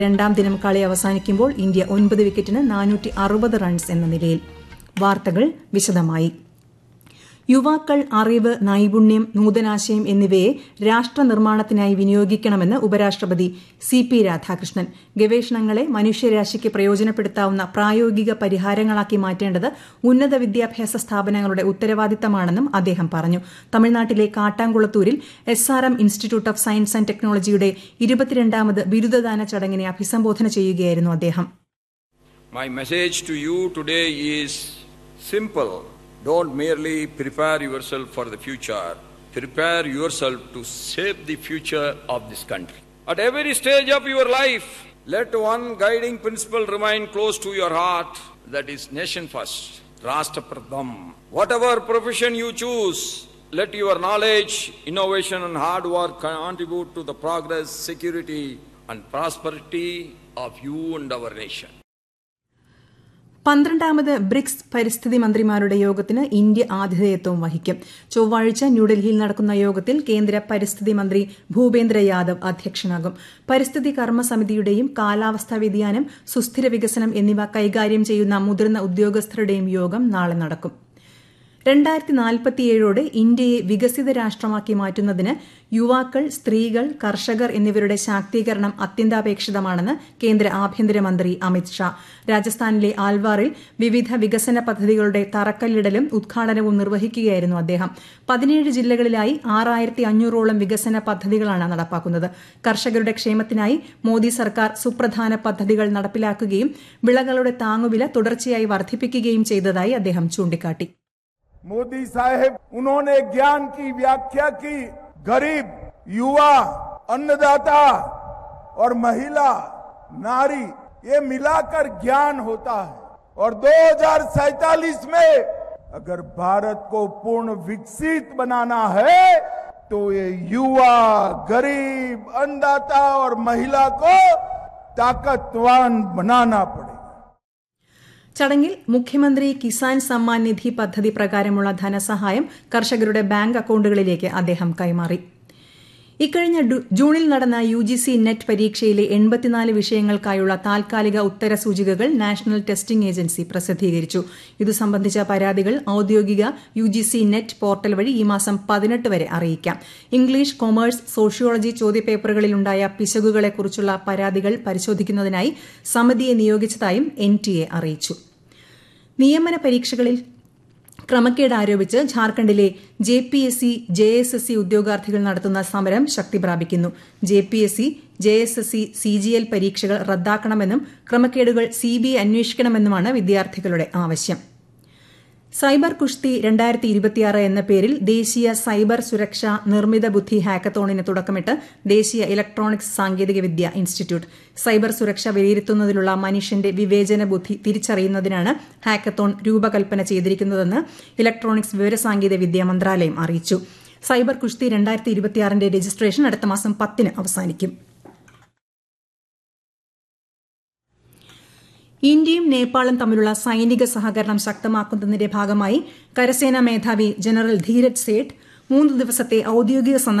രണ്ടാം ദിനം കളി അവസാനിക്കുമ്പോൾ ഇന്ത്യ ഒൻപത് വിക്കറ്റിന് നാനൂറ്റി അറുപത് റൺസ് എന്ന നിലയിൽ വാർത്തകൾ വിശദമായി യുവാക്കൾ അറിവ് നൈപുണ്യം നൂതനാശയം എന്നിവയെ രാഷ്ട്ര നിർമ്മാണത്തിനായി വിനിയോഗിക്കണമെന്ന് ഉപരാഷ്ട്രപതി സി പി രാധാകൃഷ്ണൻ ഗവേഷണങ്ങളെ മനുഷ്യരാശിക്ക് പ്രയോജനപ്പെടുത്താവുന്ന പ്രായോഗിക പരിഹാരങ്ങളാക്കി മാറ്റേണ്ടത് ഉന്നത വിദ്യാഭ്യാസ സ്ഥാപനങ്ങളുടെ ഉത്തരവാദിത്തമാണെന്നും അദ്ദേഹം പറഞ്ഞു തമിഴ്നാട്ടിലെ കാട്ടാംകുളത്തൂരിൽ S R M institute of science and ടെക്നോളജിയുടെ ഇരുപത്തിരണ്ടാമത് ബിരുദദാന ചടങ്ങിനെ അഭിസംബോധന ചെയ്യുകയായിരുന്നു അദ്ദേഹം My message to you today is simple. Don't merely prepare yourself for the future, prepare yourself to shape the future of this country. At every stage of your life, let one guiding principle remain close to your heart that is nation first, Rashtra Pratham. Whatever profession you choose, let your knowledge, innovation, and hard work contribute to the progress, security, and prosperity of you and our nation. പന്ത്രണ്ടാമത് BRICS പരിസ്ഥിതി മന്ത്രിമാരുടെ യോഗത്തിന് India ആതിഥേയത്വം വഹിക്കും ചൊവ്വാഴ്ച ന്യൂഡൽഹിയിൽ നടക്കുന്ന യോഗത്തിൽ കേന്ദ്ര പരിസ്ഥിതി മന്ത്രി ഭൂപേന്ദ്ര യാദവ് അധ്യക്ഷനാകും പരിസ്ഥിതി കർമ്മസമിതിയുടെയും കാലാവസ്ഥാ വ്യതിയാനം സുസ്ഥിര വികസനം എന്നിവ കൈകാര്യം ചെയ്യുന്ന മുതിർന്ന ഉദ്യോഗസ്ഥരുടെയും യോഗം നാളെ നടക്കും രണ്ടായിരത്തി നാൽപ്പത്തിയേഴോടെ ഇന്ത്യയെ വികസിത രാഷ്ട്രമാക്കി മാറ്റുന്നതിന് യുവാക്കൾ സ്ത്രീകൾ കർഷകർ എന്നിവരുടെ ശാക്തീകരണം അത്യന്താപേക്ഷിതമാണെന്ന് കേന്ദ്ര ആഭ്യന്തരമന്ത്രി അമിത് ഷാ രാജസ്ഥാനിലെ ആൽവാറിൽ വിവിധ വികസന പദ്ധതികളുടെ തറക്കല്ലിടലും ഉദ്ഘാടനവും നിർവഹിക്കുകയായിരുന്നു അദ്ദേഹം പതിനേഴ് ജില്ലകളിലായി ആറായിരത്തി അഞ്ഞൂറോളം വികസന പദ്ധതികളാണ് നടപ്പാക്കുന്നത് കർഷകരുടെ ക്ഷേമത്തിനായി മോദി സർക്കാർ സുപ്രധാന പദ്ധതികൾ നടപ്പിലാക്കുകയും വിളകളുടെ താങ്ങുവില തുടർച്ചയായി വർദ്ധിപ്പിക്കുകയും ചെയ്തതായി അദ്ദേഹം ചൂണ്ടിക്കാട്ടി मोदी साहब उन्होंने ज्ञान की व्याख्या की गरीब युवा अन्नदाता और महिला नारी ये मिलाकर ज्ञान होता है और दो में अगर भारत को पूर्ण विकसित बनाना है तो ये युवा गरीब अन्नदाता और महिला को ताकतवान बनाना पड़ेगा ചടങ്ങിൽ മുഖ്യമന്ത്രി കിസാൻ സമ്മാൻ നിധി പദ്ധതി പ്രകാരമുള്ള ധനസഹായം കർഷകരുടെ ബാങ്ക് അക്കൌണ്ടുകളിലേക്ക് അദ്ദേഹം കൈമാറി ഇക്കഴിഞ്ഞ ജൂണിൽ നടന്ന യു ജി സി നെറ്റ് പരീക്ഷയിലെ എൺപത്തിനാല് വിഷയങ്ങൾക്കായുള്ള താൽക്കാലിക ഉത്തര സൂചികകൾ നാഷണൽ ടെസ്റ്റിംഗ് ഏജൻസി പ്രസിദ്ധീകരിച്ചു ഇതു സംബന്ധിച്ച പരാതികൾ ഔദ്യോഗിക U G C NET portal വഴി ഈ മാസം പതിനെട്ട് വരെ അറിയിക്കാം ഇംഗ്ലീഷ് കൊമേഴ്സ് സോഷ്യോളജി ചോദ്യപേപ്പറുകളിലുണ്ടായ പിശകുകളെക്കുറിച്ചുള്ള പരാതികൾ പരിശോധിക്കുന്നതിനായി സമിതിയെ നിയോഗിച്ചതായും എൻ ടി എ അറിയിച്ചു നിയമന പരീക്ഷകളിൽ ക്രമക്കേട് ആരോപിച്ച് ഝാർഖണ്ഡിലെ J P S C J S S C ഉദ്യോഗാർത്ഥികൾ നടത്തുന്ന സമരം ശക്തി പ്രാപിക്കുന്നു J P S C J S S C C G L പരീക്ഷകൾ റദ്ദാക്കണമെന്നും ക്രമക്കേടുകൾ സി ബി ഐ അന്വേഷിക്കണമെന്നുമാണ് വിദ്യാർത്ഥികളുടെ ആവശ്യം സൈബർ കുഷ്തി രണ്ടായിരത്തി ഇരുപത്തിയാറ് എന്ന പേരിൽ ദേശീയ സൈബർ സുരക്ഷ നിർമ്മിത ബുദ്ധി ഹാക്കത്തോണിന് തുടക്കമിട്ട് ദേശീയ ഇലക്ട്രോണിക്സ് സാങ്കേതികവിദ്യ ഇൻസ്റ്റിറ്റ്യൂട്ട് സൈബർ സുരക്ഷ വിലയിരുത്തുന്നതിലുള്ള മനുഷ്യന്റെ വിവേചന ബുദ്ധി തിരിച്ചറിയുന്നതിനാണ് ഹാക്കത്തോൺ രൂപകൽപ്പന ചെയ്തിരിക്കുന്നതെന്ന് ഇലക്ട്രോണിക്സ് വിവരസാങ്കേതികവിദ്യ മന്ത്രാലയം അറിയിച്ചു സൈബർ കുഷ്തി രണ്ടായിരത്തി ഇരുപത്തിയാറിന്റെ രജിസ്ട്രേഷൻ അടുത്ത മാസം പത്തിന് അവസാനിക്കും ഇന്ത്യയും നേപ്പാളും തമ്മിലുള്ള സൈനിക സഹകരണം ശക്തമാക്കുന്നതിന്റെ ഭാഗമായി കരസേനാ മേധാവി ജനറൽ ധീരജ് സേഠ് മൂന്ന് ദിവസത്തെ ഔദ്യോഗിക സന്ദർശനം